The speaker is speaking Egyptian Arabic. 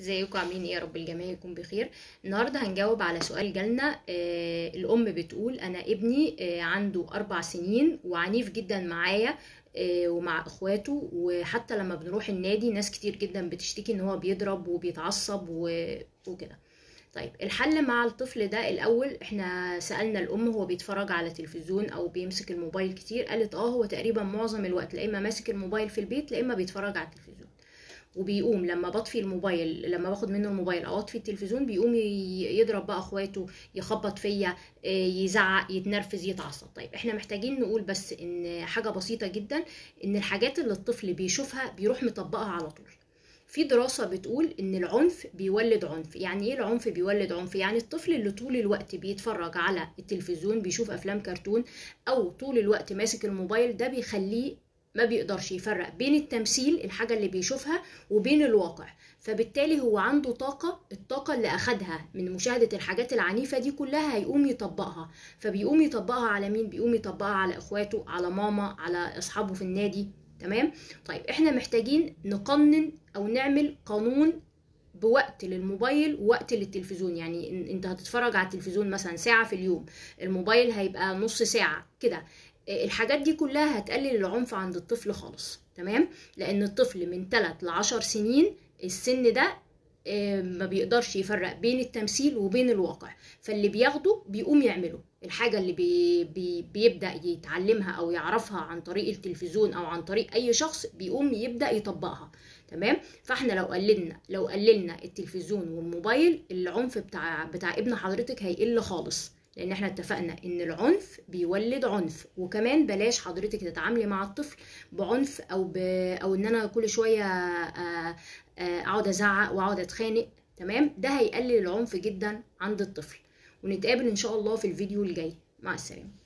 ازيكم عاملين ايه يا رب الجميع يكون بخير النهارده هنجاوب على سؤال جالنا آه الام بتقول انا ابني آه عنده اربع سنين وعنيف جدا معايا آه ومع اخواته وحتى لما بنروح النادي ناس كتير جدا بتشتكي ان هو بيضرب وبيتعصب و- وكده طيب الحل مع الطفل ده الاول احنا سالنا الام هو بيتفرج على تلفزيون او بيمسك الموبايل كتير قالت اه هو تقريبا معظم الوقت لا اما ماسك الموبايل في البيت لا اما بيتفرج على التلفزيون وبيقوم لما بطفي الموبايل لما باخد منه الموبايل او اطفي التلفزيون بيقوم ي- يضرب بقى اخواته يخبط فيا آه، يزعق يتنرفز يتعصب طيب احنا محتاجين نقول بس ان حاجه بسيطه جدا ان الحاجات اللي الطفل بيشوفها بيروح مطبقها على طول في دراسة بتقول إن العنف بيولد عنف، يعني إيه العنف بيولد عنف؟ يعني الطفل اللي طول الوقت بيتفرج على التلفزيون بيشوف أفلام كرتون أو طول الوقت ماسك الموبايل ده بيخليه ما بيقدرش يفرق بين التمثيل الحاجة اللي بيشوفها وبين الواقع فبالتالي هو عنده طاقة الطاقة اللي أخدها من مشاهدة الحاجات العنيفة دي كلها هيقوم يطبقها فبيقوم يطبقها على مين؟ بيقوم يطبقها على إخواته على ماما على أصحابه في النادي تمام؟ طيب احنا محتاجين نقنن او نعمل قانون بوقت للموبايل ووقت للتلفزيون يعني إن- انت هتتفرج على التلفزيون مثلا ساعة في اليوم الموبايل هيبقى نص ساعة كده إيه، الحاجات دي كلها هتقلل العنف عند الطفل خالص تمام لان الطفل من 3 ل 10 سنين السن ده إيه، ما بيقدرش يفرق بين التمثيل وبين الواقع فاللي بياخده بيقوم يعمله الحاجة اللي بي بي بيبدأ يتعلمها أو يعرفها عن طريق التلفزيون أو عن طريق أي شخص بيقوم يبدأ يطبقها تمام فاحنا لو قللنا لو قللنا التلفزيون والموبايل العنف بتاع بتاع ابن حضرتك هيقل خالص لان احنا اتفقنا ان العنف بيولد عنف وكمان بلاش حضرتك تتعاملي مع الطفل بعنف او ب... او ان انا كل شويه آه، آه، اقعد ازعق واقعد اتخانق تمام ده هيقلل العنف جدا عند الطفل ونتقابل ان شاء الله في الفيديو الجاي مع السلامه